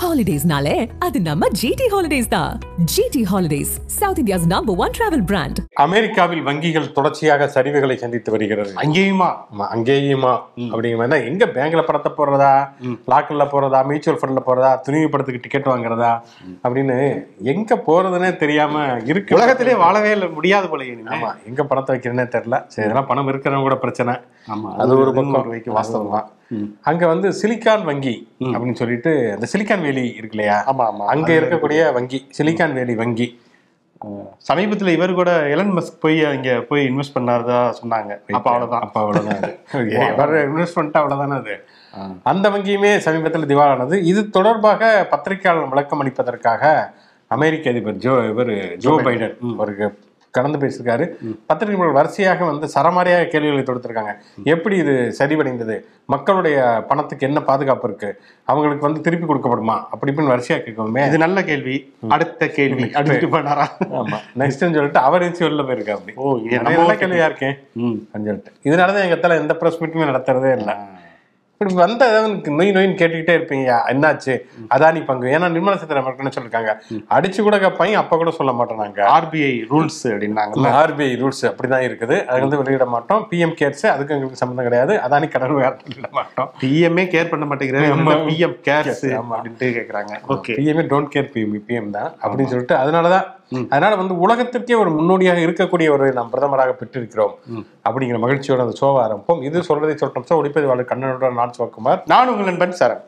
ஹாலிடேஸ்னாலே அது நம்ம ஜிடி ஹாலிடேஸ் தான் GT holidays South India's number one travel brand அமெரிக்காவில் வங்கிகள் தொடர்ச்சியாக சரிவுகளை சந்தித்து வருகிறது அங்கேயுமா ஆமா, அங்கேயுமா அப்படிங்கிற மாதிரி தான் எங்க பேங்க்ல படத்தை போடுறதா லாக்கர்ல போறதா மியூச்சுவல் ஃபண்ட்ல போறதா துணிவு படத்துக்கு டிக்கெட் வாங்குறதா அப்படின்னு எங்க போறதுன்னே தெரியாம இருக்கு உலகத்திலே வாழவே இல்ல முடியாது போல இனிமே ஆமா எங்க பணத்தை வைக்கிறேனே தெரியல சரி இதெல்லாம் பணம் இருக்கிறவங்க கூட பிரச்சனை ஆமா அது ஒரு பக்கம் ஒரு வைக்க வாஸ்தவம் தான் அங்க வந்து சிலிக்கான் வங்கி அப்படின்னு சொல்லிட்டு அந்த சிலிக்கான் வேலி இருக்கு இல்லையா ஆமா ஆமா அங்க இருக்கக்கூடிய வங்கி சிலிக்கான் வேலி வங்கி சமீபத்துல இவர் கூட எலன் மஸ்க் போய் அங்க போய் இன்வெஸ்ட் பண்ணாததா சொன்னாங்க அப்ப அவ்வளவுதான் அப்ப அவ்வளவுதான் அது இன்வெஸ்ட்மெண்ட் அவ்வளவுதானே அது அந்த வங்கியுமே சமீபத்தில் திவாலானது இது தொடர்பாக பத்திரிகையாளர் விளக்கம் அளிப்பதற்காக அமெரிக்க அதிபர் ஜோ இவர் ஜோ பைடன் அவருக்கு கடந்து பேசியிருக்காரு பத்திரிகைகள் வரிசையாக வந்து சரமாரியாக கேள்விகளை தொடுத்திருக்காங்க எப்படி இது சரிவடைந்தது மக்களுடைய பணத்துக்கு என்ன பாதுகாப்பு இருக்கு அவங்களுக்கு வந்து திருப்பி கொடுக்கப்படுமா அப்படி இப்படின்னு வரிசையா கேட்கவுமே இது நல்ல கேள்வி அடுத்த கேள்வி அடுத்து பண்ணாரா ஆமா நெக்ஸ்ட்னு சொல்லிட்டு அவர் எச்சு வெளில போயிருக்கா அப்படி ஓ இது நம்ம நம்ம நல்ல கேள்வியா இருக்கேன் ம். அப்படின்னு சொல்லிட்டு இதனாலதான் எங்க இடத்துல எந்த ப்ரெஸ் மீட்டுமே நடத்துறதே இல்லை இப்படி வந்த எனக்கு நொய் நொயின்னு கேட்டுக்கிட்டே இருப்பீங்க என்னாச்சு அதானி பங்கு ஏன்னா நிர்மலா சீதாராமன் என்ன சொல்லிருக்காங்க அடிச்சு கூட கேட்பாங்க அப்ப கூட சொல்ல மாட்டோம் நாங்க ஆர்பிஐ ரூல்ஸ் அப்படின்னாங்கல்ல ஆர்பிஐ ரூல்ஸ் அப்படிதான் இருக்குது அது வந்து வெளியிட மாட்டோம் பிஎம் கேர்ஸ் அதுக்கு எங்களுக்கு சம்மந்தம் கிடையாது அதானி கடன் விவகாரத்தை வெளியிட மாட்டோம் பிஎம்ஏ கேர் பண்ண மாட்டேங்கிறாரு பிஎம் கேர்ஸ் ஆமா. அப்படின்ட்டு கேக்குறாங்க okay PMA don't care PM PM தான் அப்படின்னு சொல்லிட்டு அதனாலதான் அதனால வந்து உலகத்திற்கே ஒரு முன்னோடியாக இருக்கக்கூடிய ஒரு நாம் பிரதமராக பெற்றிருக்கிறோம் அப்படிங்கிற மகிழ்ச்சியோட அந்த சோவ ஆரம்பம் இது சொல்றதை சொல்றோம் சார் ஒளிப்பதிவாளர் கண்ணனுடன் நான் சிவகுமார் நான் உங்கள் நண்பன் சரண்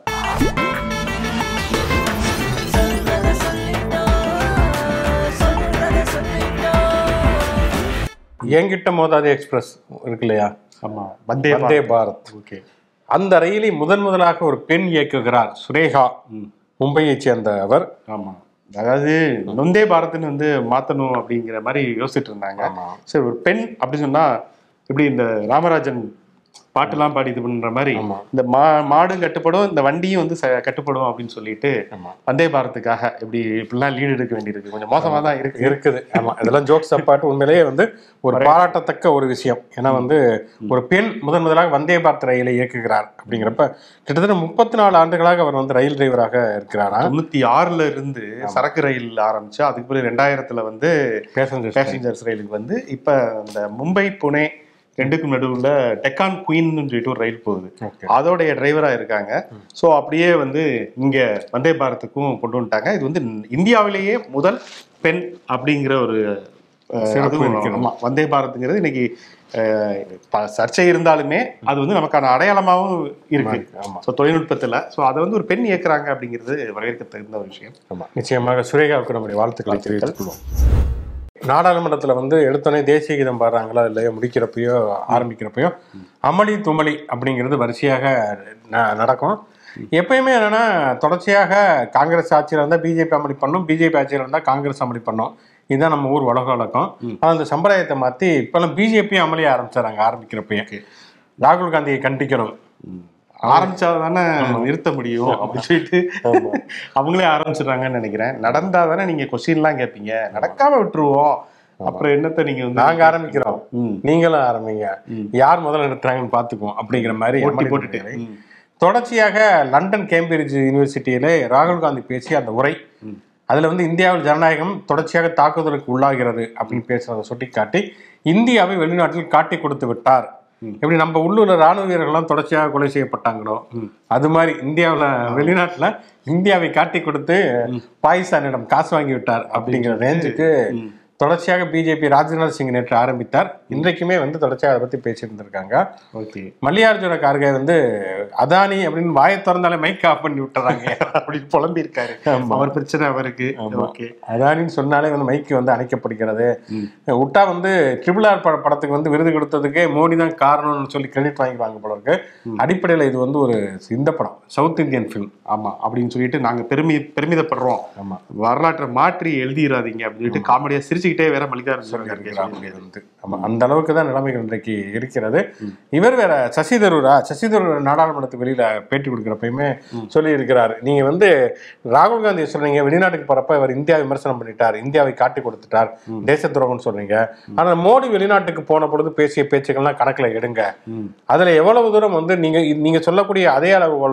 என்கிட்ட மோதாதி எக்ஸ்பிரஸ் இருக்கு இல்லையா ஆமா வந்தே வந்தே பாரத் ஓகே அந்த ரயிலை முதன் முதலாக ஒரு பெண் இயக்குகிறார் சுரேகா மும்பையைச் சேர்ந்த அவர் ஆமா அதாவது நொந்தே பாரத்னு வந்து மாத்தணும் அப்படிங்கிற மாதிரி யோசிச்சுட்டு இருந்தாங்க சரி ஒரு பெண் அப்படின்னு சொன்னா இப்படி இந்த ராமராஜன் பாட்டுலாம் பாடி இது பண்ற மாதிரி ஆமா. இந்த மா மாடும் கட்டுப்படும் இந்த வண்டியும் வந்து ச- கட்டுப்படும் அப்படின்னு சொல்லிட்டு வந்தே பாரத்துக்காக இப்படி இப்படிலாம் லீடு எடுக்க வேண்டியிருக்கு கொஞ்சம் மோசமா தான் இருக்கு இருக்குது ஆமா இதெல்லாம் ஜோக்ஸ் அப்பாட்டு உண்மையிலேயே வந்து ஒரு பாராட்டத்தக்க ஒரு விஷயம் ஏன்னா வந்து ஒரு பெண் முதன் முதலாக வந்தே பாரத் ரயிலை இயக்குகிறார் அப்படிங்கிறப்ப கிட்டத்தட்ட முப்பத்தி நாலு ஆண்டுகளாக அவர் வந்து ரயில் டிரைவராக இருக்கிறாரா தொண்ணூத்தி ஆறுல இருந்து சரக்கு ரயில் ஆரம்பிச்சு அதுக்கு பிறகு ரெண்டாயிரத்துல வந்து பேசஞ்சர் பேசஞ்சர்ஸ் ரயிலுக்கு வந்து இப்ப இந்த மும்பை புனே ரெண்டுக்கும் நடுவுல டெக்கான் குயின்னு சொல்லிட்டு ஒரு ரயில் போகுது Okay. அதோடைய டிரைவரா இருக்காங்க சோ அப்படியே வந்து இங்க வந்தே பாரத்துக்கும் கொண்டு வந்துட்டாங்க இது வந்து இந்தியாவிலேயே முதல் பெண் அப்படிங்கிற ஒரு அஹ், சிறப்பு அதுவும் இருக்கிறது. ஆமா, வந்தே பாரத்ங்கிறது இன்னைக்கு அஹ், ப- சர்ச்சை இருந்தாலுமே அது வந்து நமக்கான அடையாளமாகவும் இருக்கு ஆமா. ஸோ தொழில்நுட்பத்துல ஸோ அதை வந்து ஒரு பெண் இயக்குறாங்க அப்படிங்கிறது வரவேற்க தகுந்த ஒரு விஷயம் ஆமா நிச்சயமாக சுரேகாவுக்கு நம்முடைய வாழ்த்துக்களை தெரிவித்துக் கொள்வோம் நாடாளுமன்றத்தில் வந்து எடுத்தோடனே தேசிய கீதம் பாடுறாங்களோ இல்லையோ முடிக்கிறப்பயோ ஆரம்பிக்கிறப்பயோ அமளி துமளி அப்படிங்கிறது வரிசையாக ந- நடக்கும் எப்பயுமே என்னன்னா தொடர்ச்சியாக காங்கிரஸ் ஆட்சியில் இருந்தால் பிஜேபி அமளி பண்ணும் பிஜேபி ஆட்சியில் இருந்தால் காங்கிரஸ் அமளி பண்ணும் இதுதான் நம்ம ஊர் உலக வழக்கம் ஆனால் அந்த சம்பிரதாயத்தை மாற்றி இப்போல்லாம் பிஜேபி அமளி ஆரம்பிச்சாங்க ஆரம்பிக்கிறப்பயே ராகுல் காந்தியை கண்டிக்கணும் ஆரம்பிச்சா தானே நிறுத்த முடியும் அப்படின்னு சொல்லிட்டு அவங்களே ஆரம்பிச்சிடுறாங்கன்னு நினைக்கிறேன் நடந்தா தானே நீங்க கொஸ்டின்லாம் கேட்பீங்க நடக்காம விட்டுருவோம் அப்புறம் என்னத்த நீங்க வந்து நாங்க ஆரம்பிக்கிறோம் ம். நீங்களும் ஆரம்பிங்க யார் முதல்ல நிறுத்துறாங்கன்னு பாத்துக்குவோம் அப்படிங்கிற மாதிரி போட்டி அமளி போட்டுட்டு. துமளி. தொடர்ச்சியாக லண்டன் கேம்பிரிட்ஜ் யூனிவர்சிட்டியில ராகுல் காந்தி பேசிய அந்த உரை அதுல வந்து இந்தியாவில் ஜனநாயகம் தொடர்ச்சியாக தாக்குதலுக்கு உள்ளாகிறது அப்படின்னு பேசுறதை சுட்டிக்காட்டி இந்தியாவை வெளிநாட்டில் காட்டி கொடுத்து விட்டார் எப்படி நம்ம உள்ளூர்ல ராணுவ வீரர்கள்லாம் தொடர்ச்சியாக கொலை செய்யப்பட்டாங்களோ அது மாதிரி இந்தியாவுல வெளிநாட்டுல இந்தியாவை காட்டி கொடுத்து பாகிஸ்தானிடம் காசு வாங்கி விட்டார் அப்படிங்கிற ரேஞ்சுக்கு தொடர்ச்சியாக பிஜேபி ராஜ்நாத் சிங் நேற்று ஆரம்பித்தார் இன்றைக்குமே வந்து தொடர்ச்சியாக அதை பத்தி பேசியிருந்திருக்காங்க ஓகே மல்லிகார்ஜுன கார்கே வந்து அதானி அப்படின்னு வாயை திறந்தாலே மைக் ஆஃப் பண்ணி விட்டுறாங்க அப்படின்னு புலம்பி இருக்காரு அவர் பிரச்சனை அவருக்கு ஓகே அதானின்னு சொன்னாலே வந்து மைக்கு வந்து அணைக்கப்படுகிறது விட்டா வந்து ட்ரிபிள் ஆர் பட படத்துக்கு வந்து விருது கொடுத்ததுக்கே மோடி தான் காரணம்னு சொல்லி கிரெடிட் வாங்கிக்குவாங்க போல இருக்கு அடிப்படையில் இது வந்து ஒரு இந்த படம் சவுத் இந்தியன் ஃபிலிம் ஆமா அப்படின்னு சொல்லிட்டு நாங்க பெருமி பெருமிதப்படுறோம் ஆமா வரலாற்றை மாற்றி எழுதிடாதீங்க அப்படின்னு சொல்லிட்டு காமெடியா சிரிச்சுக்கிட்டே வேற மல்லிகார்ஜுன கார்கே அப்படிங்கிறது வந்து ஆமா அந்த அளவுக்கு தான் நிலைமைகள் இன்றைக்கு இருக்கிறது இவர் வேற சசி தரூரா சசி தரூர் நாடாளுமன்றத்துக்கு வெளியில பேட்டி கொடுக்குறப்பயுமே சொல்லி இருக்கிறார் நீங்க வந்து ராகுல் காந்தி சொல்றீங்க வெளிநாட்டுக்கு போறப்ப இவர் இந்தியா விமர்சனம் பண்ணிட்டார் இந்தியாவை காட்டி கொடுத்துட்டார் தேச துரோகம்னு சொல்றீங்க ஆனா மோடி வெளிநாட்டுக்கு போன பொழுது பேசிய பேச்சுக்கள்லாம் கணக்குல எடுங்க அதுல எவ்வளவு தூரம் வந்து நீங்க நீங்க சொல்லக்கூடிய அதே அளவு உள்ள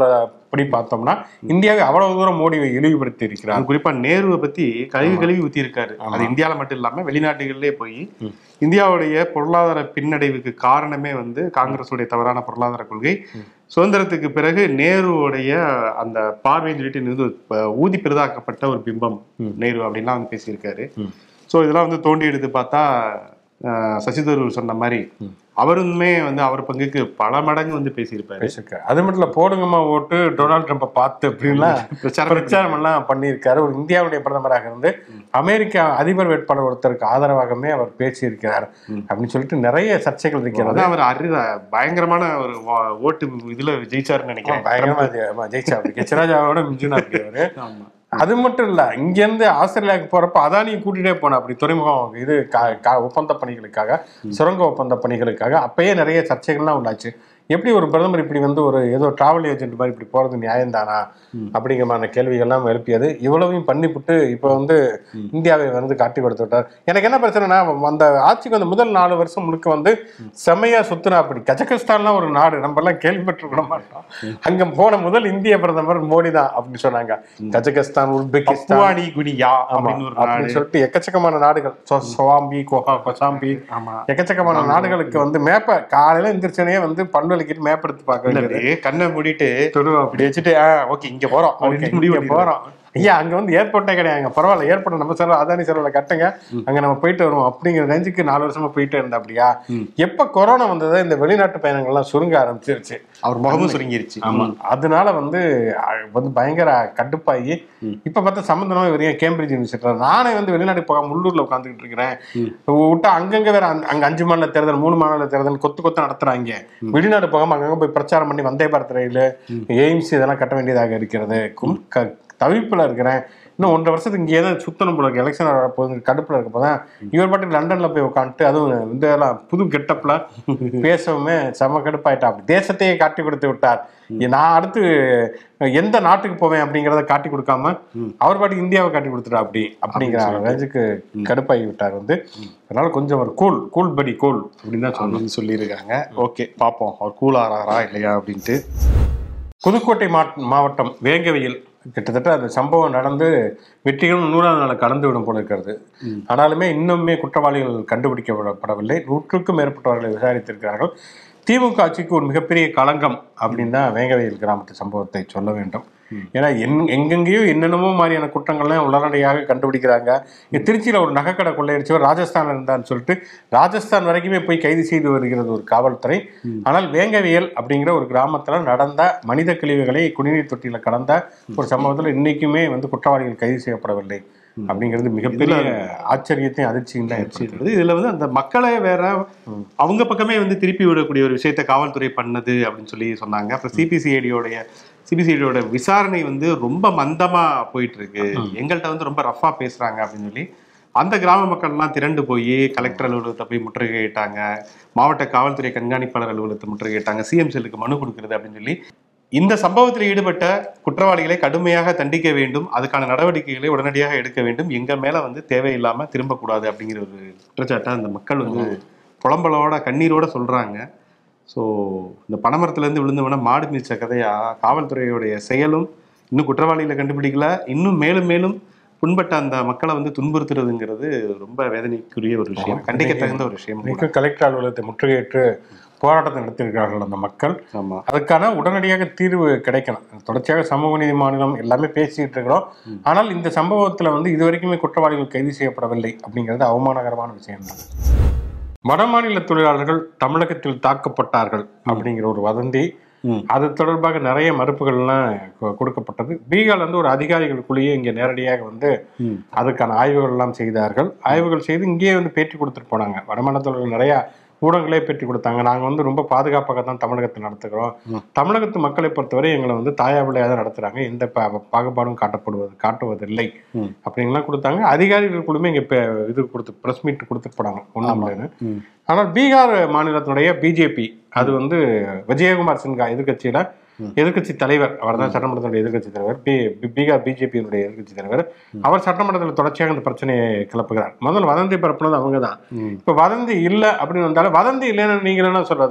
அப்படி பார்த்தோம்னா இந்தியாவை அவ்வளவு தூரம் மோடி இழிவுபடுத்தி இருக்கிறார் அது குறிப்பா நேருவை பத்தி கழுவி கழுவி ஊத்தி இருக்காரு அது இந்தியால மட்டும் இல்லாம வெளிநாட்டுகளிலே போய் இந்தியாவுடைய பொருளாதார பின்னடைவுக்கு காரணமே வந்து காங்கிரஸுடைய தவறான பொருளாதார கொள்கை சுதந்திரத்துக்கு பிறகு நேருவுடைய அந்த பார்வைன்னு சொல்லிட்டு நிது ஊதி பெரிதாக்கப்பட்ட ஒரு பிம்பம் நேரு அப்படின்லாம் வந்து பேசியிருக்காரு ஸோ இதெல்லாம் வந்து தோண்டி எடுத்து பார்த்தா அஹ், சசி தரூர் சொன்ன மாதிரி அவருமே வந்து அவர் பங்குக்கு பல மடங்கு வந்து பேசியிருப்பாரு பேசியிருக்காரு அது மட்டும் இல்ல போடுங்கம்மா ஓட்டு டொனால்ட் ட்ரம்ப்பை பார்த்து அப்படின்லாம் பிரச்சாரம் பிரச்சாரம் எல்லாம் பண்ணியிருக்காரு ஒரு இந்தியாவுடைய பிரதமராக இருந்து அமெரிக்கா அதிபர் வேட்பாளர் ஒருத்தருக்கு ஆதரவாகவே அவர் பேசியிருக்கிறார் அப்படின்னு சொல்லிட்டு நிறைய சர்ச்சைகள் இருக்கிறது அதான் அவர் அறி பயங்கரமான ஒரு வா- ஓட்டு இதுல ஜெயிச்சாருன்னு நினைக்கிறேன் பயங்கரமா ஜெ- ஆமா, ஜெயிச்சாரு கெச்சராஜாவோட மிஞ்சுனா இருக்கிறாரு ஆமா. அது மட்டும் இல்ல இங்க இருந்து ஆஸ்திரேலியாவுக்கு போறப்ப அதானி கூட்டிட்டே போன அப்படி துறைமுகம் இது கா- கா- ஒப்பந்த பணிகளுக்காக சுரங்க ஒப்பந்த பணிகளுக்காக அப்பயே நிறைய சர்ச்சைகள்லாம் உண்டாச்சு எப்படி ஒரு பிரதமர் இப்படி வந்து ஒரு ஏதோ டிராவல் ஏஜென்ட் மாதிரி இப்படி போறது நியாயம்தானா அப்படிங்கிற மாதிரி கேள்விகள்லாம் எழுப்பியது இவ்வளவையும் பண்ணிவிட்டு இப்போ வந்து இந்தியாவை வந்து காட்டி கொடுத்து விட்டார் எனக்கு என்ன பிரச்சனைனா அந்த ஆட்சிக்கு வந்து முதல் நாலு வருஷம் முழுக்க வந்து செம்மையா சுத்துனா அப்படி கஜகஸ்தான்லாம் ஒரு நாடு நம்ம எல்லாம் கேள்விப்பட்டிருக்க மாட்டோம் அங்க போன முதல் இந்திய பிரதமர் மோடி தான் அப்படின்னு சொன்னாங்க கஜகஸ்தான் உஸ்பெகிஸ்தான் பப்புவானி குனியா ஆமா, அப்படின்னு ஒரு நாடு அப்படின்னு சொல்லிட்டு எக்கச்சக்கமான நாடுகள் சொ- சொவாம்பி கொஹா கொசாம்பி ஆமா எக்கச்சக்கமான நாடுகளுக்கு வந்து மேப்ப காலையில எந்திரிச்சனே வந்து பல்லு வலிக்கிட்டு மேப் எடுத்து பார்க்க வேண்டியது இல்ல, கண்ணை மூடிட்டு துருவா இப்படி வச்சுட்டு ஓகே இங்க போறோம் ஓகே, அப்படின்னு முடிவு இங்க போறோம் ஐயா அங்க வந்து ஏர்போர்ட்டே கிடையாதுங்க பரவாயில்ல ஏர்போர்ட் நம்ம செலவு அதானி செலவுல கட்டுங்க அங்க நம்ம போயிட்டு வருவோம் அப்படிங்கிற ரேஞ்சுக்கு நாலு வருஷமா போயிட்டே இருந்தா அப்படியா எப்ப கொரோனா வந்ததோ இந்த வெளிநாட்டு பயணங்கள்லாம் சுருங்க ஆரம்பிச்சிருச்சு அவர் முகமும் சுருங்கிருச்சு ஆமா அதனால வந்து அஹ், வந்து பயங்கர கடுப்பாகி இப்ப பார்த்தா சம்பந்தமா இவர் ஏன் கேம்பிரிட்ஜ் யூனிவர்சிட்டி நானே வந்து வெளிநாட்டு போக உள்ளூர்ல உட்காந்துக்கிட்டு இருக்கிறேன் விட்டா அங்கங்க வேற அங்க- அங்க அஞ்சு மாநில தேர்தல் மூணு மாநில தேர்தல் கொத்து கொத்து நடத்துறாங்க வெளிநாடு போகாம அங்கங்க போய் பிரச்சாரம் பண்ணி வந்தே பாரத் ரயில் எய்ம்ஸ் இதெல்லாம் கட்ட வேண்டியதாக இருக்கிறது கும்- க- தவிப்புல இருக்கிறேன் இன்னும் ஒன்றரை வருஷத்துக்கு இங்கே தான் சுத்தணும் போல இருக்கு எலெக்ஷன் வரப்போகுது கடுப்புல இருக்கப்போ தான் இவர் பாட்டுக்கு லண்டன்ல போய் உட்காந்துட்டு அதுவும் இந்த இதெல்லாம் புது கெட்டப்ல பேசவுமே செம கடுப்பாயிட்டா அப்படி தேசத்தையே காட்டி கொடுத்து விட்டார் நான் அடுத்து எந்த நாட்டுக்கு போவேன் அப்படிங்கிறத காட்டி கொடுக்காம அவர் பாட்டுக்கு இந்தியாவை காட்டி கொடுத்துட்டா அப்படி அப்படிங்கிற ரேஞ்சுக்கு கடுப்பாகி விட்டார் வந்து அதனால கொஞ்சம் ஒரு கூல் கூல் படி கூல் அப்படின்னு தான் சொல்லணும் அப்படின்னு சொல்லியிருக்காங்க ஓகே பாப்போம் அவர் கூல் ஆறாரா இல்லையா அப்படின்ட்டு புதுக்கோட்டை மாவட்ட- மாவட்டம் வேங்கவையில் கிட்டத்தட்ட அந்த சம்பவம் நடந்து வெற்றிகளும் நூறாவது நாளை கடந்து விடும் போல இருக்கிறது ஆனாலுமே இன்னுமே குற்றவாளிகள் கண்டுபிடிக்கப்படவில்லை நூற்றுக்கும் மேற்பட்டவர்களை விசாரித்திருக்கிறார்கள் திமுக ஆட்சிக்கு ஒரு மிகப்பெரிய களங்கம் அப்படின்னு தான் வேங்கவையில் கிராமத்து சம்பவத்தை சொல்ல வேண்டும் ஏன்னா என் எங்கெங்கேயோ என்னென்னமோ மாதிரியான குற்றங்கள்லாம் உடனடியாக கண்டுபிடிக்கிறாங்க இங்க திருச்சியில ஒரு நகைக்கடை கொள்ளையடிச்சவர் ராஜஸ்தான்ல இருந்தான்னு சொல்லிட்டு ராஜஸ்தான் வரைக்குமே போய் கைது செய்து வருகிறது ஒரு காவல்துறை ஆனால் வேங்கவியல் அப்படிங்கிற ஒரு கிராமத்துல நடந்த மனித கழிவுகளை குடிநீர் தொட்டியில கடந்த ஒரு சம்பவத்துல இன்னைக்குமே வந்து குற்றவாளிகள் கைது செய்யப்படவில்லை அப்படிங்கிறது மிகப்பெரிய ஆச்சரியத்தையும் அதிர்ச்சியும் தான் ஏற்படுத்துது இருக்குது. இதுல வந்து அந்த மக்களை வேற அவங்க பக்கமே வந்து திருப்பி விடக்கூடிய ஒரு விஷயத்த காவல்துறை பண்ணது அப்படின்னு சொல்லி சொன்னாங்க அப்புறம் சிபிசிஐடியோடைய சிபிசிஐடியோட விசாரணை வந்து ரொம்ப மந்தமா போயிட்டு இருக்கு எங்கள்கிட்ட வந்து ரொம்ப ரஃபா பேசுறாங்க அப்படின்னு சொல்லி அந்த கிராம மக்கள்லாம் திரண்டு போய் கலெக்டர் அலுவலகத்தை போய் முற்றுகையிட்டாங்க மாவட்ட காவல்துறை கண்காணிப்பாளர் அலுவலகத்தை முற்றுகையிட்டாங்க சிஎம் செல்லுக்கு மனு கொடுக்குறது அப்படின்னு சொல்லி இந்த சம்பவத்தில் ஈடுபட்ட குற்றவாளிகளை கடுமையாக தண்டிக்க வேண்டும் அதுக்கான நடவடிக்கைகளை உடனடியாக எடுக்க வேண்டும் எங்க மேல வந்து தேவையில்லாம திரும்பக்கூடாது அப்படிங்கிற ஒரு குற்றச்சாட்டை அந்த மக்கள் வந்து புலம்பலோட கண்ணீரோட சொல்றாங்க ஸோ இந்த பனைமரத்துல இருந்து விழுந்தவன மாடு மிதிச்ச கதையா காவல்துறையுடைய செயலும் இன்னும் குற்றவாளிகளை கண்டுபிடிக்கல இன்னும் மேலும் மேலும் புண்பட்ட அந்த மக்களை வந்து துன்புறுத்துறதுங்கிறது ரொம்ப வேதனைக்குரிய ஒரு விஷயம் கண்டிக்க தகுந்த ஒரு விஷயம் கூட. இன்னைக்கும் கலெக்டர் அலுவலகத்தை முற்றுகையிட்டு போராட்டத்தை நடத்தியிருக்கிறார்கள் அந்த மக்கள் ஆமா அதுக்கான உடனடியாக தீர்வு கிடைக்கணும் தொடர்ச்சியாக சமூக நீதி மாநிலம் எல்லாமே பேசிட்டு இருக்கிறோம் ஆனால் இந்த சம்பவத்துல வந்து இதுவரைக்குமே குற்றவாளிகள் கைது செய்யப்படவில்லை அப்படிங்கிறது அவமானகரமான விஷயம் தான் வடமாநில தொழிலாளர்கள் தமிழகத்தில் தாக்கப்பட்டார்கள் அப்படிங்கிற ஒரு வதந்தி ம். அது தொடர்பாக நிறைய மறுப்புகள்லாம் கொ- கொடுக்கப்பட்டது பீகார்ல இருந்து ஒரு அதிகாரிகள் குழுயே இங்க நேரடியாக வந்து ம். அதுக்கான ஆய்வுகள் எல்லாம் செய்தார்கள் ஆய்வுகள் செய்து இங்கேயே வந்து பேட்டி கொடுத்துட்டு போனாங்க வடமாநிலத்தில் நிறைய ஊடகங்களே பேட்டி கொடுத்தாங்க நாங்க வந்து ரொம்ப பாதுகாப்பாக தான் தமிழகத்தை நடத்துகிறோம் தமிழகத்து மக்களை பொறுத்தவரை எங்களை வந்து தாயா பிள்ளையாக தான் நடத்துறாங்க எந்த பா- பாகுபாடும் காட்டப்படுவது காட்டுவதில்லை ம். அப்படின்லாம் கொடுத்தாங்க அதிகாரிகள் குழுமே இங்க இப்ப இது கொடுத்து பிரஸ் மீட் கொடுத்துட்டு போனாங்க ஒன்றும் இல்லைன்னு ம். ஆனால் பீகார் மாநிலத்தினுடைய பிஜேபி அது வந்து விஜயகுமார் சின்ஹா எதிர்க்கட்சியில எதிர்க்கட்சி தலைவர் அவர் தான் சட்டமன்றத்தினுடைய எதிர்க்கட்சி தலைவர் பி- பி- பீகார் பிஜேபியினுடைய எதிர்க்கட்சி தலைவர் அவர் சட்டமன்றத்தில் தொடர்ச்சியாக இந்த பிரச்சனையை கிளப்புகிறார் முதல்ல வதந்தி பரப்புனது அவங்க தான் ம். இப்ப வதந்தி இல்ல அப்படின்னு வந்தாலும் வதந்தி இல்லைன்னு நீங்க என்ன சொல்றது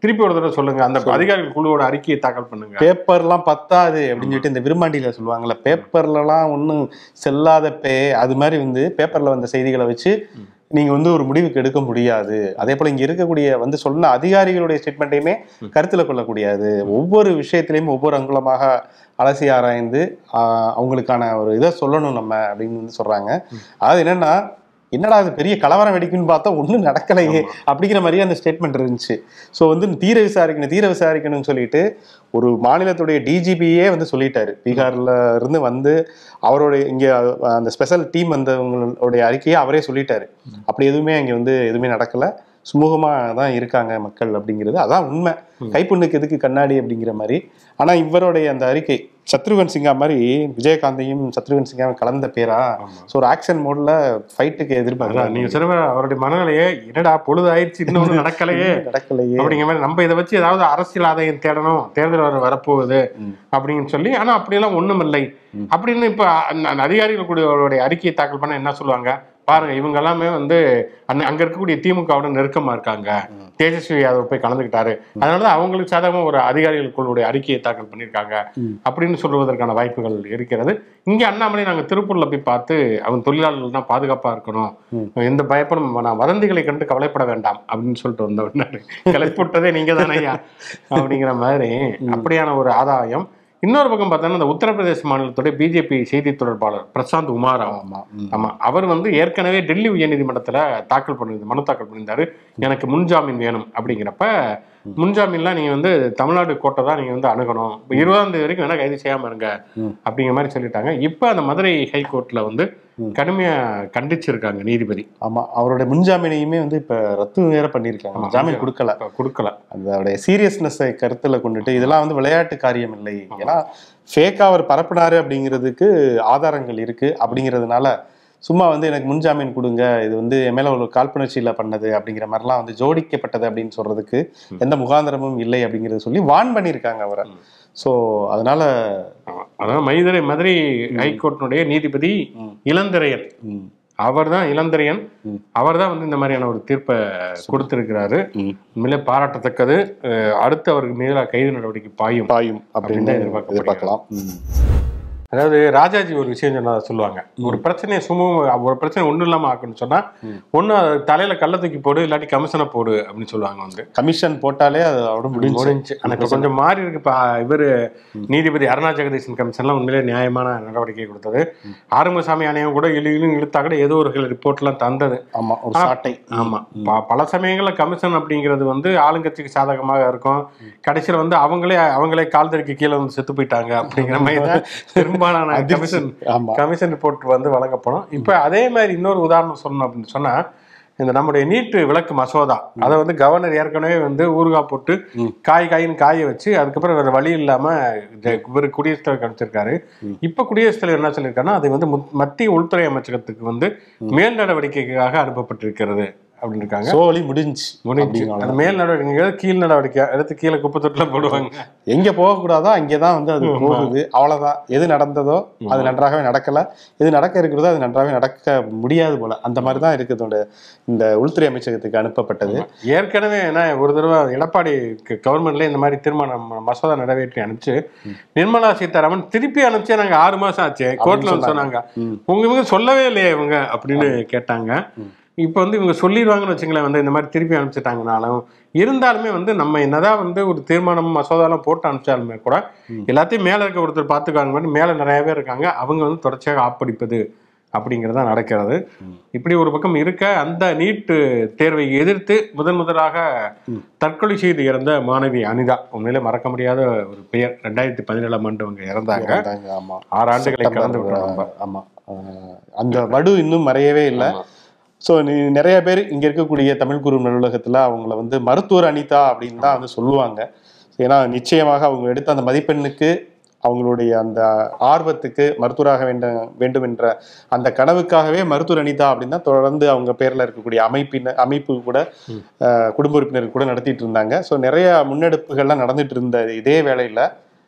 திருப்பி ஒரு தடவை சொல்லுங்க அந்த அதிகாரிகள் குழுவோட அறிக்கையை தாக்கல் பண்ணுங்க பேப்பர்லாம் பத்தாது அப்படின்னு சொல்லிட்டு இந்த விரும்பாண்டியில சொல்லுவாங்கல்ல பேப்பர்லலாம் ஒன்றும் செல்லாத பே அது மாதிரி வந்து பேப்பர்ல வந்த செய்திகளை வச்சு நீங்க வந்து ஒரு முடிவுக்கு எடுக்க முடியாது அதே போல இங்க இருக்கக்கூடிய வந்து சொன்ன அதிகாரிகளுடைய ஸ்டேட்மெண்ட்டையுமே கருத்துல கொள்ளக்கூடியது ஒவ்வொரு விஷயத்திலையும் ஒவ்வொரு அங்குலமாக அலசி ஆராய்ந்து ஆஹ், அவங்களுக்கான ஒரு இதை சொல்லணும் நம்ம அப்படின்னு வந்து சொல்றாங்க அதாவது என்னன்னா என்னடா அது பெரிய கலவரம் வெடிக்குன்னு பார்த்தா ஒன்றும் நடக்கலையே அப்படிங்கிற மாதிரியே அந்த ஸ்டேட்மெண்ட் இருந்துச்சு ஸோ வந்து தீர விசாரிக்கணும் தீர விசாரிக்கணும்னு சொல்லிட்டு ஒரு மாநிலத்துடைய டிஜிபியே வந்து சொல்லிட்டாரு பீகார்ல இருந்து வந்து அவருடைய இங்க அந்த ஸ்பெஷல் டீம் வந்தவங்களுடைய அறிக்கையை அவரே சொல்லிட்டாரு அப்படி எதுவுமே அங்க வந்து எதுவுமே நடக்கல சுமூகமா தான் இருக்காங்க மக்கள் அப்படிங்கிறது அதான் உண்மை கைப்புண்ணுக்கு எதுக்கு கண்ணாடி அப்படிங்கிற மாதிரி ஆனா இவருடைய அந்த அறிக்கை சத்ருகன் சிங்கா மாதிரி விஜயகாந்தையும் சத்ருகன் சிங்காவும் கலந்த பேரா ஸோ ஒரு ஆக்ஷன் மோட்ல ஃபைட்டுக்கு அதான் எதிர்பார்க்கலாம் நீங்க சிறுவ அவருடைய மனநிலையே என்னடா பொழுது ஆயிடுச்சு இன்னொன்னு நடக்கலையே நடக்கலையே அப்படிங்கிற மாதிரி நம்ம இதை வச்சு ஏதாவது அரசியல் ஆதாயம் தேடணும் தேர்தல் வர வரப்போகுது அப்படின்னு சொல்லி ஆனா அப்படியெல்லாம் ஒண்ணும் இல்லை அப்படின்னு இப்ப அந்த அந்த அதிகாரிகள் கூட அவருடைய அறிக்கையை தாக்கல் பண்ண என்ன சொல்லுவாங்க பாருங்க இவங்க எல்லாமே வந்து அங்க அங்க இருக்கக்கூடிய திமுகவோட நெருக்கமா இருக்காங்க தேஜஸ்வி யாதவ் போய் கலந்துக்கிட்டாரு அதனாலதான் அவங்களுக்கு சாதகமா ஒரு அதிகாரிகளுக்குள்ளுடைய அறிக்கையை தாக்கல் பண்ணியிருக்காங்க அப்படின்னு சொல்லுவதற்கான வாய்ப்புகள் இருக்கிறது இங்க அண்ணாமலை நாங்க திருப்பூர்ல போய் பார்த்து அவங்க தொழிலாளர்கள்னா பாதுகாப்பா இருக்கணும் எந்த பயப்படும் நான் வதந்திகளை கண்டு கவலைப்பட வேண்டாம் அப்படின்னு சொல்லிட்டு வந்தவர் கிளப்பிவிட்டதே நீங்க தானே ஐயா அப்படிங்கிற மாதிரி அப்படியான ஒரு ஆதாயம் இன்னொரு பக்கம் பார்த்தோன்னா இந்த உத்தரப்பிரதேச மாநிலத்துடைய பிஜேபி செய்தி தொடர்பாளர் பிரசாந்த் உமாராவ் ஆமா ம். ஆமா அவர் வந்து ஏற்கனவே டெல்லி உயர்நீதிமன்றத்துல தாக்கல் பண்ணியிருந்த மனு தாக்கல் பண்ணியிருந்தாரு எனக்கு முன்ஜாமீன் வேணும் அப்படிங்கிறப்ப முன்ஜாமீன்லாம் நீங்க வந்து தமிழ்நாடு கோர்ட்டை தான் நீங்க வந்து அணுகணும் இப்ப இருபதாம் தேதி வரைக்கும் வேணா கைது செய்யாம இருங்க ம். அப்படிங்கிற மாதிரி சொல்லிட்டாங்க இப்ப அந்த மதுரை ஹைகோர்ட்ல வந்து கடுமையா கண்டிச்சிருக்காங்க நீதிபதி ஆமா அவருடைய முன்ஜாமீனையுமே வந்து இப்ப ரத்து வேற பண்ணிருக்காங்க ஜாமீன் கொடுக்கல இப்ப கொடுக்கல அதோடைய சீரியஸ்னஸை கருத்துல கொண்டுட்டு இதெல்லாம் வந்து விளையாட்டு காரியம் இல்லை ஏன்னா ஃபேக்கா அவர் பரப்புனாரு அப்படிங்கிறதுக்கு ஆதாரங்கள் இருக்கு அப்படிங்கிறதுனால சும்மா வந்து எனக்கு முன்ஜாமீன் கொடுங்க இது வந்து என் மேல ஒரு காழ்ப்புணர்ச்சியில பண்ணது அப்படிங்கிற மாதிரிலாம் வந்து ஜோடிக்கப்பட்டது அப்படின்னு சொல்றதுக்கு எந்த முகாந்திரமும் இல்லை அப்படிங்கறத சொல்லி வான் பண்ணியிருக்காங்க அவரை ஸோ அதனால ஆமா. அதாவது மதுரை மதுரை ஹைகோர்ட்டினுடைய நீதிபதி இளந்திரையன் ம், அவர் தான் இளந்திரையன் ம். அவர் தான் வந்து இந்த மாதிரியான ஒரு தீர்ப்பை கொடுத்திருக்கிறாரு ம். உண்மையிலே பாராட்டத்தக்கது அஹ் அடுத்து அவருக்கு மீதான கைது நடவடிக்கை பாயும் பாயும் அப்படின்னு அப்படின்னு எதிர்பார்க்கப்படுகிறது. எதிர்பார்க்கலாம் ம். அதாவது ராஜாஜி ஒரு விஷயம் சொன்னதா சொல்லுவாங்க ஒரு பிரச்சனையை சுமூகம் ஒரு பிரச்சனை ஒண்ணும் இல்லாம ஆக்கணும்னு சொன்னா ஒண்ணு அது தலையில கள்ள தூக்கி போடு இல்லாட்டி கமிஷனை போடு அப்படின்னு சொல்லுவாங்க வந்து கமிஷன் போட்டாலே அது அவரோட முடிஞ்சு முடிஞ்சு ஆனா இப்ப கொஞ்சம் மாறி இருக்கு இப்ப இவரு நீதிபதி அருணா ஜெகதீசன் கமிஷன்லாம் உண்மையிலே நியாயமான நடவடிக்கை கொடுத்தது ஆறுமுகசாமி ஆணையம் கூட இழு இழுன்னு இழுத்தா கூட ஏதோ ஒரு ரிப்போர்ட் எல்லாம் தந்தது ஆமா ஒரு சாட்டை ஆமா ப- பல சமயங்கள்ல கமிஷன் அப்படிங்கிறது வந்து ஆளுங்கட்சிக்கு சாதகமாக இருக்கும் கடைசியில வந்து அவங்களே அவங்களே கால் தடுக்கி கீழே வந்து செத்து போயிட்டாங்க அப்படிங்கிற மாதிரி தான் பெரும்பாலான அதிர்ச்சி. கமிஷன் ஆமா கமிஷன் ரிப்போர்ட் வந்து வழங்கப்படும் இப்ப அதே மாதிரி இன்னொரு உதாரணம் சொல்லணும் அப்படின்னு சொன்னா இந்த நம்முடைய நீட்டு விளக்கு மசோதா அதை வந்து கவர்னர் ஏற்கனவே வந்து ஊறுகாய் போட்டு காய் காயின்னு காய வச்சு அதுக்கப்புறம் வேற வழி இல்லாம இந்த இவர் குடியரசுத் தலைவர் அனுப்பிச்சிருக்காரு இப்ப குடியரசுத் தலைவர் என்ன சொல்லியிருக்காருன்னா அது வந்து முத்- மத்திய உள்துறை அமைச்சகத்துக்கு வந்து மேல் நடவடிக்கைக்காக அனுப்பப்பட்டிருக்கிறது அப்படின்னு இருக்காங்க சோழி முடிஞ்சு முடிஞ்சு அப்படிங்கிறாங்க. அது மேல் நடவடிக்கை கீழ் நடவடிக்கை எடுத்து கீழே குப்பை தொட்டில போடுவாங்க எங்க போகக்கூடாதோ அங்கேதான் வந்து அது போகுது அவ்வளவுதான் எது நடந்ததோ அது நன்றாகவே நடக்கல எது நடக்க இருக்கிறதோ அது நன்றாகவே நடக்க முடியாது போல அந்த மாதிரி தான் இருக்குது இதோட இந்த உள்துறை அமைச்சகத்துக்கு அனுப்பப்பட்டது ஏற்கனவே என்ன ஒரு தடவை எடப்பாடி கவர்மெண்ட்ல இந்த மாதிரி தீர்மானம் மசோதா நிறைவேற்றி அனுப்பிச்சு நிர்மலா சீதாராமன் திருப்பி அனுப்பிச்சே நாங்க ஆறு மாசம் ஆச்சு கோர்ட்ல வந்து சொன்னாங்க ம். உங்க இவங்க சொல்லவே இல்லையே இவங்க அப்படின்னு கேட்டாங்க இப்போ வந்து இவங்க சொல்லிடுவாங்கன்னு வச்சுங்களேன் வந்து இந்த மாதிரி திருப்பி அனுப்பிச்சிட்டாங்கனாலும் இருந்தாலுமே வந்து நம்ம என்னதான் வந்து ஒரு தீர்மானம் மசோதாலாம் போட்டு அனுப்பிச்சாலுமே கூட எல்லாத்தையும் மேல இருக்க ஒருத்தர் பார்த்துக்காங்க மாதிரி மேல நிறைய பேர் இருக்காங்க அவங்க வந்து தொடர்ச்சியாக ஆப்படிப்பது அப்படிங்கிறதா நடக்கிறது இப்படி ஒரு பக்கம் இருக்க அந்த நீட்டு தேர்வை எதிர்த்து முதன் முதலாக தற்கொலை செய்து இறந்த மாணவி அனிதா உண்மையிலே மறக்க முடியாத ஒரு பெயர் ரெண்டாயிரத்தி பதினேழாம் ஆண்டு அவங்க இறந்தாங்க இறந்தாங்க, ஆமா ஆறு ஆண்டுகளை கடந்து விட்டோம் நம்ம ஆமா அஹ் அந்த வடு இன்னும் மறையவே இல்லை ஸோ நிறைய பேர் இங்க இருக்கக்கூடிய தமிழ் குரு நூலகத்துல அவங்கள வந்து மருத்துவர் அனிதா அப்படின்னு தான் வந்து சொல்லுவாங்க ஏன்னா நிச்சயமாக அவங்க எடுத்த அந்த மதிப்பெண்ணுக்கு அவங்களுடைய அந்த ஆர்வத்துக்கு மருத்துவராக வேண்டும் வேண்டும் என்ற அந்த கனவுக்காகவே மருத்துவர் அனிதா அப்படின்னு தான் தொடர்ந்து அவங்க பேர்ல இருக்கக்கூடிய அமைப்பின அமைப்பு கூட அஹ், குடும்ப உறுப்பினர் கூட நடத்திட்டு இருந்தாங்க ஸோ நிறைய முன்னெடுப்புகள்லாம் நடந்துட்டு இருந்த இதே வேளையில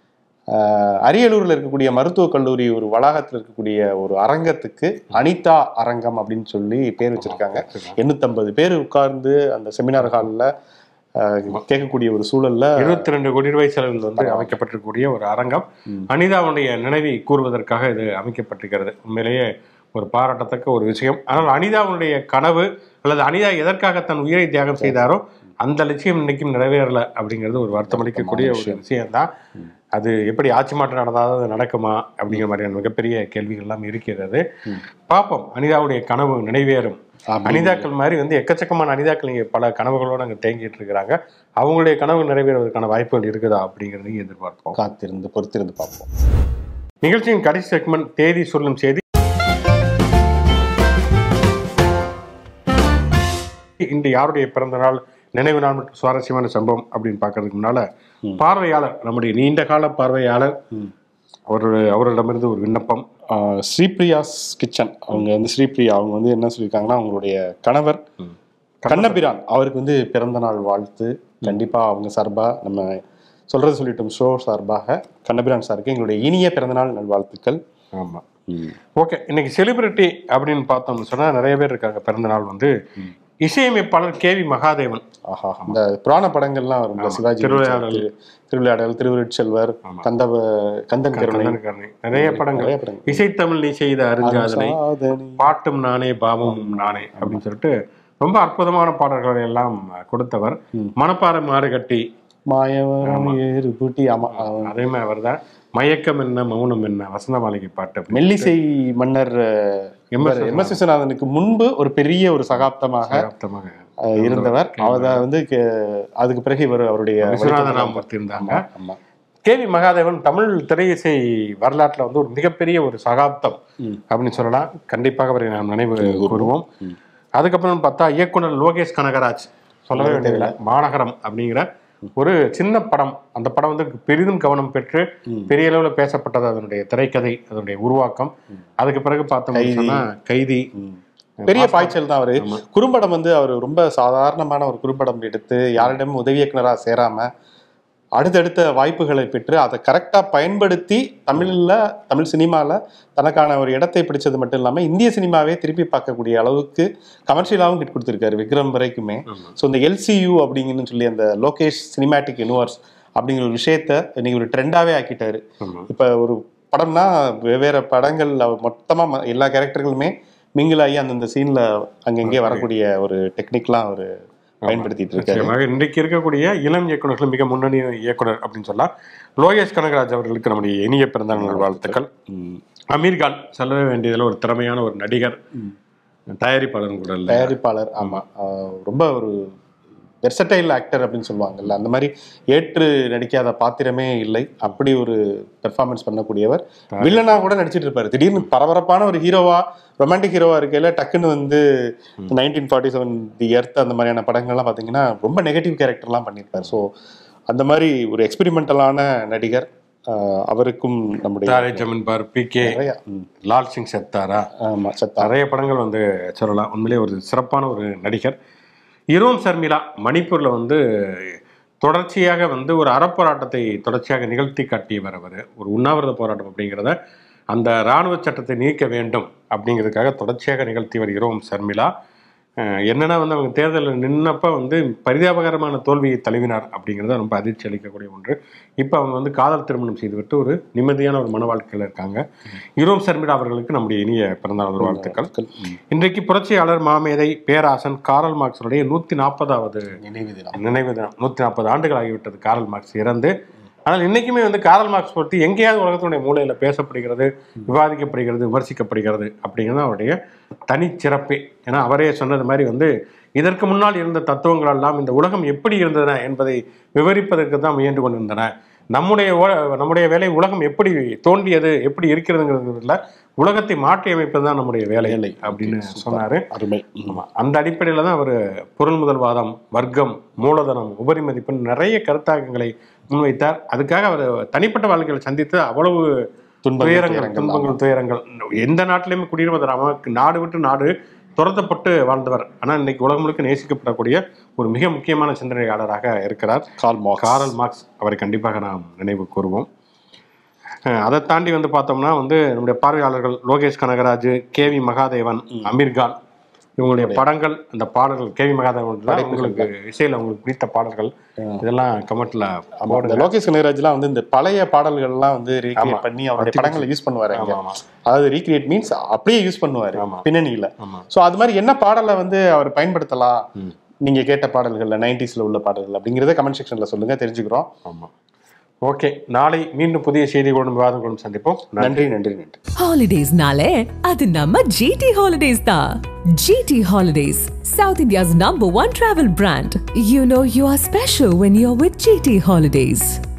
ஆஹ் அரியலூர்ல இருக்கக்கூடிய மருத்துவக் கல்லூரி ஒரு வளாகத்தில் இருக்கக்கூடிய ஒரு அரங்கத்துக்கு அனிதா அரங்கம் அப்படின்னு சொல்லி பேர் வச்சிருக்காங்க எண்ணூத்தம்பது பேர் உட்கார்ந்து அந்த செமினார் ஹாலில் அஹ், கேட்கக்கூடிய ஒரு சூழல்ல இருபத்தி ரெண்டு கோடி ரூபாய் செலவில் வந்து அமைக்கப்பட்டிருக்கக்கூடிய ஒரு அரங்கம் அனிதாவுடைய நினைவை கூறுவதற்காக இது அமைக்கப்பட்டிருக்கிறது உண்மையிலேயே ஒரு பாராட்டத்தக்க ஒரு விஷயம் ஆனால் அனிதாவுடைய கனவு அல்லது அனிதா எதற்காக தன் உயிரை தியாகம் செய்தாரோ அந்த லட்சியம் இன்னைக்கும் நிறைவேறல அப்படிங்கிறது ஒரு வருத்தமளிக்கக்கூடிய ஒரு விஷயம்தான் அது எப்படி ஆட்சி மாற்றம் நடந்தாலும் அது நடக்குமா அப்படிங்கிற மாதிரியான மிகப்பெரிய கேள்விகள் எல்லாம் இருக்கிறது பார்ப்போம் அனிதாவுடைய கனவு நிறைவேறும் ஆமா. அனிதாக்கள் மாதிரி வந்து எக்கச்சக்கமான அனிதாக்கள் இங்கே பல கனவுகளோடு அங்கே தேங்கிட்டு இருக்கிறாங்க அவங்களுடைய கனவு நிறைவேறுவதற்கான வாய்ப்புகள் இருக்குதா அப்படிங்கிறதையும் எதிர்பார்ப்போம் காத்திருந்து பொறுத்திருந்து பார்ப்போம் நிகழ்ச்சியின் கடைசி செக்மெண்ட் தேதி சொல்லும் செய்தி இன்று யாருடைய பிறந்த நாள் நினைவு நாள் மற்றும் சுவாரஸ்யமான சம்பவம் அப்படின்னு பார்க்கறதுக்கு முன்னால பார்வையாளர் நம்முடைய நீண்ட கால பார்வையாளர் அவருடைய அவரிடமிருந்து ஒரு விண்ணப்பம் ஆஹ் ஸ்ரீபிரியாஸ் கிச்சன் அவங்க வந்து ஸ்ரீபிரியா அவங்க வந்து என்ன சொல்லியிருக்காங்கன்னா அவங்களுடைய கணவர் கண்ணபிரான் அவருக்கு வந்து பிறந்த நாள் வாழ்த்து கண்டிப்பா அவங்க சார்பா நம்ம சொல்றது சொல்லிட்டோம் ஷோ சார்பாக கண்ணபிரான் சாருக்கு எங்களுடைய இனிய பிறந்தநாள் நல்வாழ்த்துக்கள் ஆமா ஓகே இன்னைக்கு செலிபிரிட்டி அப்படின்னு பார்த்தோம்னு சொன்னா நிறைய பேர் இருக்காங்க பிறந்த நாள் வந்து இசையமைப்பாளர் கே வி மகாதேவன் ஆஹா இந்த புராண படங்கள்லாம் வரும்ல சிவாஜி திருவிளையாடல். திரு- திருவிளையாடல் திருவிருட்செல்வர் கந்தவ கந்தன் கருணை கண்ணனுக்காரனை. நிறைய படங்கள் நிறைய படங்கள். இசைத்தமிழ் நீ செய்த அறிஞ்சாதனை சாதனை. பாட்டும் நானே பாவமும் நானே அப்படின்னு சொல்லிட்டு ரொம்ப அற்புதமான பாடல்களை எல்லாம் கொடுத்தவர் மணப்பாறை மாடு கட்டி மாயவரம் ஏறு பூட்டி ஆமா அவன் அதே மாதிரி அவர்தான் மயக்கம் என்ன மௌனம் என்ன வசந்த மாளிகை பாட்டு அப்படின்னு மெல்லிசை மன்னர் எம் எஸ் எம் எஸ் விஸ்வநாதனுக்கு முன்பு ஒரு பெரிய ஒரு சகாப்தமாக அர்த்தமாக அஹ், இருந்தவர் அவர் வந்து கே- அதுக்கு பிறகு இவர் அவருடைய விஸ்வநாத ராமூர்த்தி இருந்தாங்க ஆமா கே வி மகாதேவன் தமிழ் திரையிசை வரலாற்றுல வந்து ஒரு மிகப்பெரிய ஒரு சகாப்தம் அப்படின்னு சொல்லலாம் கண்டிப்பாக அவரை நாம் நினைவு கூறுவோம் அதுக்கப்புறம் பார்த்தா இயக்குனர் லோகேஷ் கனகராஜ் சொல்லவே வேண்டியதில்லை மாநகரம் அப்படிங்கிற ஒரு சின்ன படம் அந்த படம் வந்து பெரிதும் கவனம் பெற்று பெரிய அளவில் பேசப்பட்டது அதனுடைய திரைக்கதை அதனுடைய உருவாக்கம் அதுக்கு பிறகு பார்த்தோம்னு சொன்னா கைதி பெரிய பாய்ச்சல் தான் அவரு குறும்படம் வந்து அவர் ரொம்ப சாதாரணமான ஒரு குறும்படம் எடுத்து யாரிடமும் உதவி இயக்குனரா சேராம அடுத்தடுத்த வாய்ப்புகளை பெற்று அதை கரெக்டா பயன்படுத்தி தமிழ்ல தமிழ் சினிமால தனக்கான ஒரு இடத்தை பிடிச்சது மட்டும் இல்லாம இந்திய சினிமாவே திருப்பி பார்க்கக்கூடிய அளவுக்கு கமர்ஷியலாகவும் கிட் கொடுத்துருக்காரு விக்ரம் வரைக்குமே ஸோ இந்த எல்சியூ அப்படிங்கன்னு சொல்லி அந்த லோகேஷ் சினிமேட்டிக் யூனிவர்ஸ் அப்படிங்கிற ஒரு விஷயத்த இன்னைக்கு ஒரு ட்ரெண்டாவே ஆக்கிட்டாரு ஆமா. இப்ப ஒரு படம்னா வெவ்வேறு படங்கள் அவர் மொத்தமா ம- எல்லா கேரக்டர்களுமே மிங்கிள் ஆகி அந்தந்த சீன்ல அங்கங்கே வரக்கூடிய ஒரு டெக்னிக்லாம் அவர் பயன்படுத்திட்டு இருக்காரு நிச்சயமாக இன்றைக்கு இருக்கக்கூடிய இளம் இயக்குனர்கள் மிக முன்னணி இயக்குனர் அப்படின்னு சொல்லலாம் லோகேஷ் கனகராஜ் அவர்களுக்கு நம்முடைய இனிய பிறந்த நாள் வாழ்த்துக்கள் ம். அமீர்கான் சொல்லவே வேண்டியதில் ஒரு திறமையான ஒரு நடிகர் தயாரிப்பாளரும் கூட இல்லை தயாரிப்பாளர் ஆமா ஆஹ் ரொம்ப ஒரு வெர்சடைல் ஆக்டர் அப்படின்னு சொல்லுவாங்கல்ல அந்த மாதிரி ஏற்று நடிக்காத பாத்திரமே இல்லை அப்படி ஒரு பெர்ஃபார்மன்ஸ் பண்ணக்கூடியவர் வில்லனா கூட நடிச்சிட்டு இருப்பாரு திடீர்னு பரபரப்பான ஒரு ஹீரோவா ரொமான்டிக் ஹீரோவா இருக்கையில டக்குன்னு வந்து nineteen forty seven the earth அந்த மாதிரியான படங்கள்லாம் பாத்தீங்கன்னா ரொம்ப நெகட்டிவ் கேரக்டர்லாம் பண்ணியிருப்பார் ஸோ அந்த மாதிரி ஒரு எக்ஸ்பெரிமெண்டலான நடிகர் ஆஹ் அவருக்கும் நம்முடைய தாரே ஜமீன் பார் பி கே நிறைய ம், லால் சிங் செத்தாரா ஆமா சத்தா நிறைய படங்கள் வந்து சொல்லலாம் உண்மையிலே ஒரு சிறப்பான ஒரு நடிகர் இரோம் சர்மிளா மணிப்பூர்ல வந்து தொடர்ச்சியாக வந்து ஒரு அறப்போராட்டத்தை தொடர்ச்சியாக நிகழ்த்தி காட்டியவர் அவர் ஒரு உண்ணாவிரத போராட்டம் அப்படிங்கிறத அந்த இராணுவ சட்டத்தை நீக்க வேண்டும் அப்படிங்கிறதுக்காக தொடர்ச்சியாக நிகழ்த்தியவர் இரோம் சர்மிளா அஹ் என்னன்னா வந்து அவங்க தேர்தலில் நின்னப்ப வந்து பரிதாபகரமான தோல்வியை தழுவினார் அப்படிங்கிறது ரொம்ப அதிர்ச்சி அளிக்கக்கூடிய ஒன்று இப்போ அவங்க வந்து காதல் திருமணம் செய்துவிட்டு ஒரு நிம்மதியான ஒரு மன வாழ்க்கையில் இருக்காங்க இரோம் சர்மிளா அவர்களுக்கு நம்முடைய இனிய பிறந்தநாள் வாழ்த்துக்கள் இன்றைக்கு புரட்சியாளர் மாமேதை பேராசன் காரல் மார்க்ஸுடைய நூற்றி நாற்பதாவது நினைவு தினம் நினைவு தினம் நூற்றி நாற்பது ஆண்டுகள் ஆகிவிட்டது காரல் மார்க்ஸ் இறந்து ஆனால் இன்னைக்குமே வந்து காரல் மார்க்ஸ் பற்றி எங்கேயாவது உலகத்தினுடைய மூலையில் பேசப்படுகிறது விவாதிக்கப்படுகிறது விமர்சிக்கப்படுகிறது அப்படிங்கிறது அவருடைய தனிச்சிறப்பே ஏன்னா அவரே சொன்னது மாதிரி வந்து இதற்கு முன்னால் இருந்த தத்துவங்கள் எல்லாம் இந்த உலகம் எப்படி இருந்தன என்பதை விவரிப்பதற்கு தான் முயன்று கொண்டிருந்தன நம்முடைய ஓ- நம்முடைய வேலை உலகம் எப்படி தோன்றியது எப்படி இருக்கிறதுங்கிறதுல உலகத்தை மாற்றி அமைப்பது தான் நம்முடைய வேலை அப்படின்னு சொன்னாரு அருமை ஆமா. அந்த அடிப்படையில் தான் அவர் பொருள் முதல்வாதம் வர்க்கம் மூலதனம் உபரி மதிப்புன்னு நிறைய கருத்தாக்கங்களை முன்வைத்தார் அதுக்காக அவர் தனிப்பட்ட வாழ்க்கையில் சந்தித்த அவ்வளவு துன்பங்கள், துயரங்கள் துயரங்கள், துன்பங்கள் துயரங்கள் எந்த நாட்டிலையுமே குடியிருப்பது நமக்கு நாடு விட்டு நாடு துரத்தப்பட்டு வாழ்ந்தவர் ஆனால் இன்னைக்கு உலகம் முழுக்க நேசிக்கப்படக்கூடிய ஒரு மிக முக்கியமான சிந்தனையாளராக இருக்கிறார் கால் மார்க்ஸ் காரல் மார்க்ஸ் அவரை கண்டிப்பாக நாம் நினைவு கூறுவோம் அஹ் அதை தாண்டி வந்து பார்த்தோம்னா வந்து நம்முடைய பார்வையாளர்கள் லோகேஷ் கனகராஜ் கே வி மகாதேவன் அமீர்கான் இவங்களுடைய படங்கள் அந்த பாடல்கள் கேவி மகாதேவன் உங்களுக்கு இசையில உங்களுக்கு பிடித்த பாடல்கள் இதெல்லாம் கமெண்ட்ல ஆமா, இந்த லோகேஷ் கனகராஜ்லாம் வந்து இந்த பழைய பாடல்கள்லாம் வந்து ரீக்ரியேட் பண்ணி அவருடைய படங்களை யூஸ் பண்ணுவாரு அங்க. ஆமா. அதாவது ரீக்ரியேட் மீன்ஸ் அப்படியே யூஸ் பண்ணுவாரு ஆமா. பின்னணியில ஆமா. சோ அது மாதிரி என்ன பாடலை வந்து அவர் பயன்படுத்தலாம் நீங்க கேட்ட பாடல்கள்ல நைன்டிஸ்ல உள்ள பாடல்கள் அப்படிங்கறத கமெண்ட் செக்ஷன்ல சொல்லுங்க தெரிஞ்சுக்கிறோம் ஆமா ஓகே நாளை மீண்டும் புதிய செய்திகளுடன் விவாதங்களுடன் சந்திப்போம் நன்றி நன்றி நன்றி நன்றி ஹாலிடேஸ்னாலே அது நம்ம ஜிடி ஹாலிடேஸ் தான் GT holidays South India's number one travel brand you know you are special when you are with GT holidays